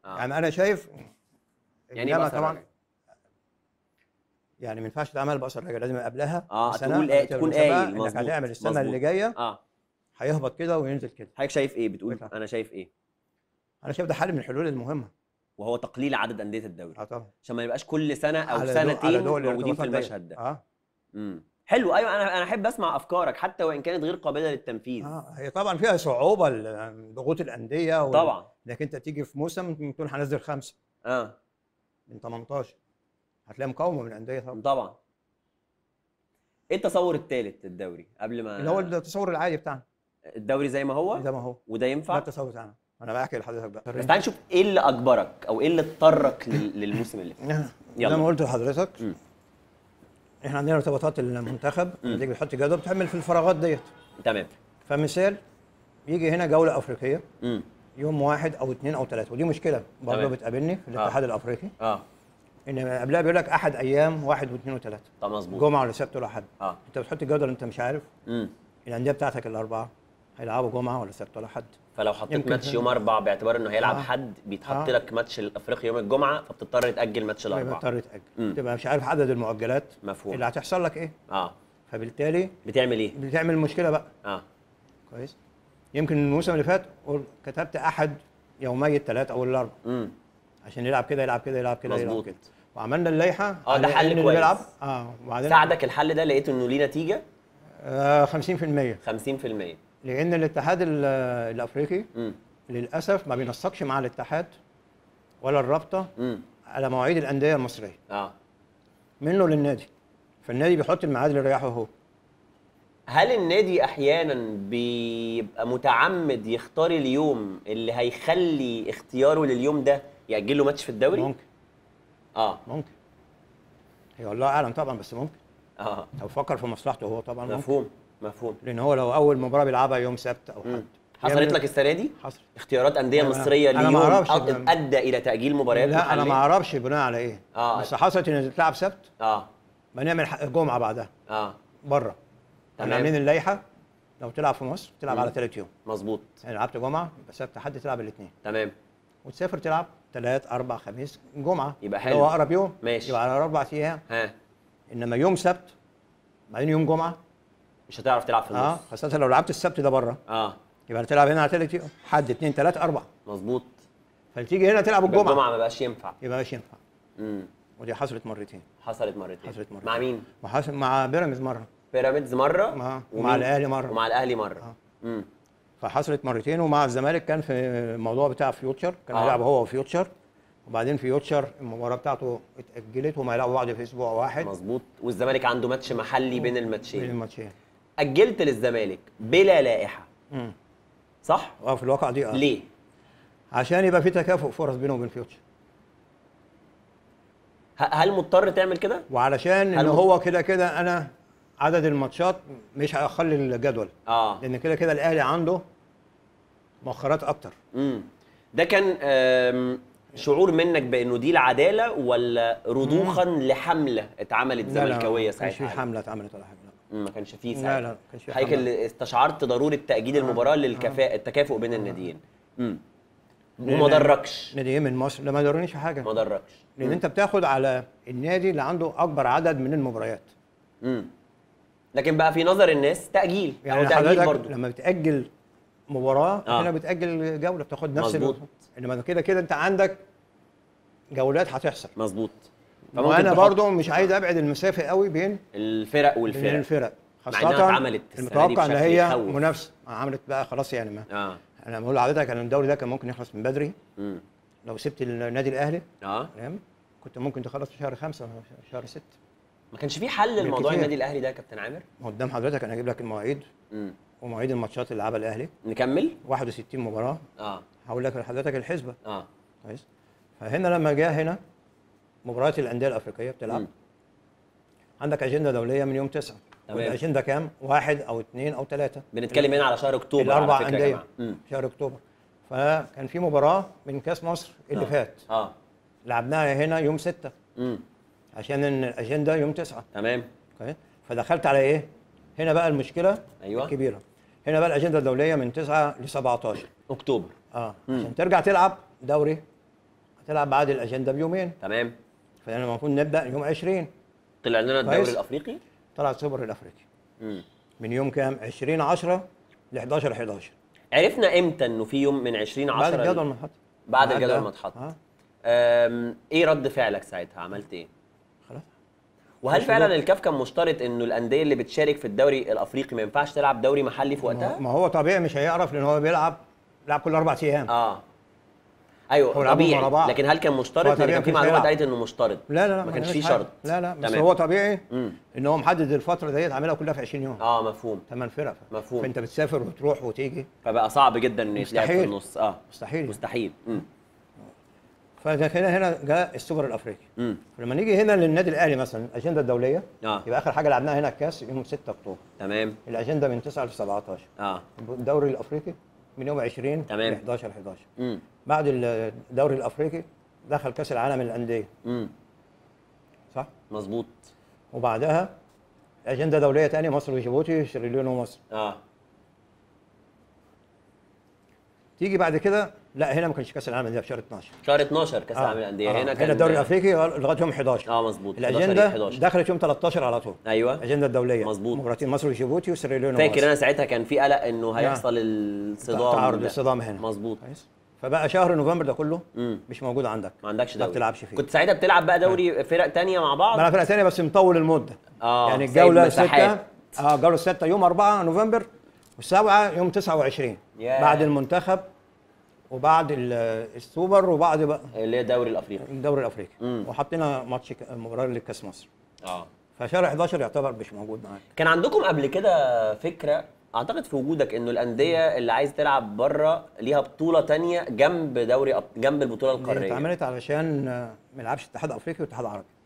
آه. يعني انا شايف يعني ايه إنما بأس طبعا الرجل؟ يعني ما ينفعش تعمل بأس الرجل لازم قبلها آه، بسنة تقول إيه- قبل تكون المسابقة قايل، انك مظبوط، هتعمل السنه مظبوط. اللي جايه اه هيهبط كده وينزل كده حضرتك شايف ايه بتقول بتاع. انا شايف ايه انا شايف ده حل من الحلول المهمه وهو تقليل عدد انديه الدوري اه طبعا عشان ما يبقاش كل سنه او على ضوء- على سنتين ضوء موجودين في الارتباطات دي. المشهد ده اه امم حلو ايوه انا انا احب اسمع افكارك حتى وان كانت غير قابله للتنفيذ اه هي طبعا فيها صعوبه ال- ضغوط الانديه وال- طبعا انك انت تيجي في موسم تقول هنزل خمسه اه من 18 هتلاقي مقاومه من الانديه طبعا طبعا ايه التصور الثالث للدوري قبل ما اللي هو التصور العادي بتاعنا الدوري زي ما هو زي ما هو وده ده ينفع التصور بتاعنا انا بحكي لحضرتك بقى بس تعال نشوف ايه اللي اجبرك او ايه اللي اضطرك لل- للموسم اللي فات زي يلا. ما قلت لحضرتك مم. احنا عندنا ارتباطات المنتخب مم. لما تيجي تحط جدول بتعمل في الفراغات ديت تمام فمثال يجي هنا جوله افريقيه امم يوم واحد او اثنين او ثلاثه ودي مشكله برضه تمام. بتقابلني في الاتحاد الافريقي اه ان قبلها بيقول لك احد ايام واحد واثنين وثلاثه طب مظبوط جمعه ولا سبت ولا حد اه انت بتحط الجدول انت مش عارف امم الانديه بتاعتك الاربعه هيلعبوا جمعه ولا سبت ولا حد فلو حطيت يمكن ماتش فعلا. يوم اربع باعتبار انه هيلعب آه. حد بيتحط آه. لك ماتش الافريقي يوم الجمعه فبتضطر تاجل ماتش يبقى الاربعاء تضطر تاجل مم. تبقى مش عارف عدد المؤجلات مفهوم اللي هتحصل لك ايه اه فبالتالي بتعمل ايه بتعمل مشكله بقى اه كويس يمكن الموسم اللي فات قول- كتبت احد يومي الثلاث او الاربع امم عشان يلعب كده يلعب كده يلعب كده يلعب مظبوط كده وعملنا اللائحه اه، ده على حل إن اللي كويس. بيلعب اه وبعدين ساعدك الحل ده لقيت انه ليه نتيجه آه 50% 50% لان الاتحاد ال- الافريقي امم للاسف ما بينسقش مع الاتحاد ولا الرابطه امم على مواعيد الانديه المصريه اه منه للنادي فالنادي بيحط الميعاد اللي يريحه هو هل النادي احيانا بيبقى متعمد يختار اليوم اللي هيخلي اختياره لليوم ده ياجل له ماتش في الدوري ممكن اه ممكن هي الله اعلم طبعا بس ممكن اه لو فكر في مصلحته هو طبعا ممكن مفهوم مفهوم لان هو لو اول مباراه بيلعبها يوم سبت او مم. حد حصلت يعمل- لك السنه دي حصل اختيارات انديه أنا- مصريه أنا ما اليوم أعرفش أد- ده. ادى الى تاجيل مباريات لا انا محلية؟ ما اعرفش بناء على ايه آه. بس حصلت ان تلعب سبت اه ما نعمل ح- جمعه بعدها اه بره احنا تمام. عاملين اللائحه لو تلعب في مصر تلعب مم. على ثالث يوم مظبوط يعني لعبت جمعه يبقى سبت حد تلعب الاثنين تمام وتسافر تلعب ثلاث اربع خميس جمعه يبقى اللي حلو. هو اقرب يوم ماشي. يبقى على اربع ايام ها انما يوم سبت بعدين يوم جمعه مش هتعرف تلعب في اه النص خاصه لو لعبت السبت ده بره اه يبقى تلعب هنا على ثالث يوم حد اثنين ثلاث اربع مظبوط فتيجي هنا تلعب يبقى الجمعه الجمعه ما بقاش ينفع يبقى مش ينفع امم ودي حصلت مرتين حصلت مرتين حصلت مرتين. مع مين وحصل مع بيراميدز مره بيراميدز مره آه. ومين؟ ومع الأهلي مرة. ومع الاهلي مره آه. امم فحصلت مرتين ومع الزمالك كان في الموضوع بتاع فيوتشر كان آه. هيلعب هو وفيوتشر وبعدين فيوتشر المباراه بتاعته اتاجلت وما يلعبوا بعض في اسبوع واحد مظبوط والزمالك عنده ماتش محلي بين بين الماتشين الماتشين اجلت للزمالك بلا لائحه امم صح اه في الواقع دي اه ليه عشان يبقى في تكافؤ فرص بينه وبين فيوتشر ه- هل مضطر تعمل كده وعلشان ان هل- هو كده كده انا عدد الماتشات مش هيخلي الجدول اه لان كده كده الاهلي عنده مؤخرات اكتر امم ده كان آم، شعور منك بانه دي العداله ولا رضوخا لحمله اتعملت لا لا زملكاويه ما كانش في ساعتها حمله اتعملت ولا حاجه لا. مم، ما كانش فيه لا، ساعتها لا، ما كانش في حضرتك حملة. اللي استشعرت ضروره تاجيل المباراه للكفاءه التكافؤ بين الناديين امم وما لأن- ضركش نادي ايه من مصر لا ما يضرنيش في حاجه ما ضركش لان انت بتاخد على النادي اللي عنده اكبر عدد من المباريات امم لكن بقى في نظر الناس تاجيل يعني او تاجيل حضرتك برضه لما بتاجل مباراه آه. هنا بتاجل جوله بتاخد نفس مظبوط. ال- انما كده كده انت عندك جولات هتحصل مظبوط وانا تحط برضو مش عايز ابعد المسافه قوي بين الفرق بين والفرق الفرق مع إنها اتعملت السنة دي المتوقع ان بشكل هي يخوف. منافسه عملت بقى خلاص يعني ما اه انا بقول لحضرتك ان الدوري ده كان ممكن يخلص من بدري امم لو سبت النادي الاهلي اه تمام كنت ممكن تخلص في شهر خمسة ولا شهر ستة ما كانش في حل لموضوع بالكتير. النادي الاهلي ده يا كابتن عامر قدام حضرتك انا هجيب لك المواعيد امم ومواعيد الماتشات اللي لعبها الاهلي نكمل 61 مباراه اه هقول لك لحضرتك الحسبه اه كويس فهنا لما جاء هنا مباريات الانديه الافريقيه بتلعب مم. عندك اجنده دوليه من يوم تسعة تمام. والاجنده كام؟ واحد او اثنين او ثلاثه بنتكلم هنا على شهر اكتوبر الاربع على فكره يا انديه جماعه امم شهر اكتوبر فكان في مباراه من كاس مصر اللي آه. فات اه لعبناها هنا يوم ستة امم عشان إن الاجنده يوم تسعة تمام كويس فدخلت على ايه؟ هنا بقى المشكله أيوة. الكبيره هنا بقى الاجنده الدوليه من 9 ل 17 اكتوبر اه مم. عشان ترجع تلعب دوري تلعب بعد الاجنده بيومين تمام فاحنا المفروض نبدا يوم 20 طلع لنا الدوري كويس. الافريقي طلع السوبر الافريقي مم. من يوم كام 20 10 ل 11 11 عرفنا امتى انه في يوم من 20 10 بعد الجدول ما اتحط بعد الجدول ما اتحط. اه أم، ايه رد فعلك ساعتها عملت ايه خلاص وهل مش فعلا موضوع. الكاف كان مشترط انه الانديه اللي بتشارك في الدوري الافريقي ما ينفعش تلعب دوري محلي في ما وقتها ما هو طبيعي مش هيعرف لان هو بيلعب بيلعب كل اربع ايام اه ايوه هو لعبهم طبيعي ورا بعض. لكن هل كان هو مشترط لان طبيعي كان في مش معلومات هيلعب. قالت انه مشترط لا لا لا ما كانش لهاش في حاجة. شرط لا لا بس تمام. هو طبيعي امم ان هو محدد الفتره ديت عاملها كلها في 20 يوم اه مفهوم ثمان فرق مفهوم. فانت بتسافر وتروح وتيجي فبقى صعب جدا انه يتلعب في مستحيل. النص اه مستحيل مستحيل امم فده كده هنا جاء السوبر الافريقي امم فلما نيجي هنا للنادي الاهلي مثلا الاجنده الدوليه اه يبقى اخر حاجه لعبناها هنا الكاس يوم 6 اكتوبر تمام الاجنده من 9 ل 17 اه الدوري الافريقي من يوم 20 تمام. ل 11 11 امم بعد الدوري الافريقي دخل كاس العالم للانديه امم صح مظبوط وبعدها اجنده دوليه ثانيه مصر وجيبوتي سيراليون ومصر اه تيجي بعد كده لا هنا ما كانش كاس العالم للانديه في شهر 12 شهر 12 كاس العالم للانديه هنا كان هنا الدوري الافريقي لغايه يوم 11 اه مظبوط 11 الاجنده 11 دخلت يوم 13 على طول ايوه الاجنده الدوليه مظبوط. مباراتين مصر وجيبوتي وسيراليون فاكر ومصر انا ساعتها كان في قلق انه هيحصل الصدام تعارض ده. الصدام هنا مظبوط كويس فبقى شهر نوفمبر ده كله امم مش موجود عندك ما عندكش ما دوري بتلعبش فيه كنت ساعتها بتلعب بقى دوري فرق تانية مع بعض بلعب فرقه ثانيه بس مطول المده اه يعني سايب الجوله مساحات. 6 اه الجوله 6 يوم 4 نوفمبر والسبعه يوم 29 ياه. بعد المنتخب وبعد ال- السوبر وبعد بقى اللي هي الدوري الافريقي الدوري الافريقي مم. وحطينا ماتش ك- مباراه للكاس مصر اه فشهر 11 يعتبر مش موجود معانا كان عندكم قبل كده فكره اعتقد في وجودك انه الانديه اللي عايز تلعب بره ليها بطوله تانية جنب دوري أب... جنب البطوله دي القاريه اتعملت علشان آه، ما يلعبش اتحاد افريقي واتحاد عربي